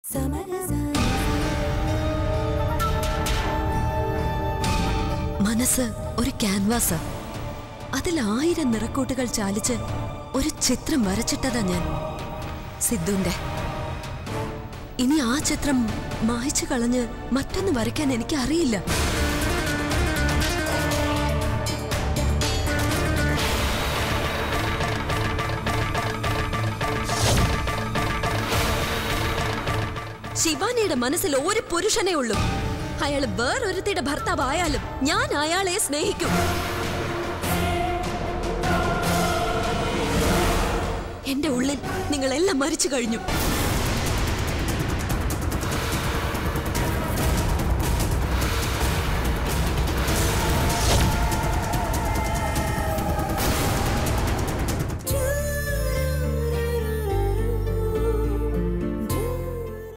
മനസ്സ് ഒരു ക്യാൻവാസ് അതിൽ ആയിരം നിറക്കൂട്ടുകൾ ചാലിച്ച് ഒരു ചിത്രം വരച്ചിട്ടതാ ഞാൻ സിദ്ധുന്റെ ഇനി ആ ചിത്രം മായ്ച്ചു കളഞ്ഞ് മറ്റൊന്ന് വരയ്ക്കാൻ എനിക്ക് അറിയില്ല ശിവാനിയുടെ മനസ്സിൽ ഒരു പുരുഷനേ ഉള്ളൂ അയാൾ വേറൊരുത്തിയുടെ ഭർത്താവായാലും ഞാൻ അയാളെ സ്നേഹിക്കും എന്റെ ഉള്ളിൽ നിങ്ങളെല്ലാം മരിച്ചു കഴിഞ്ഞു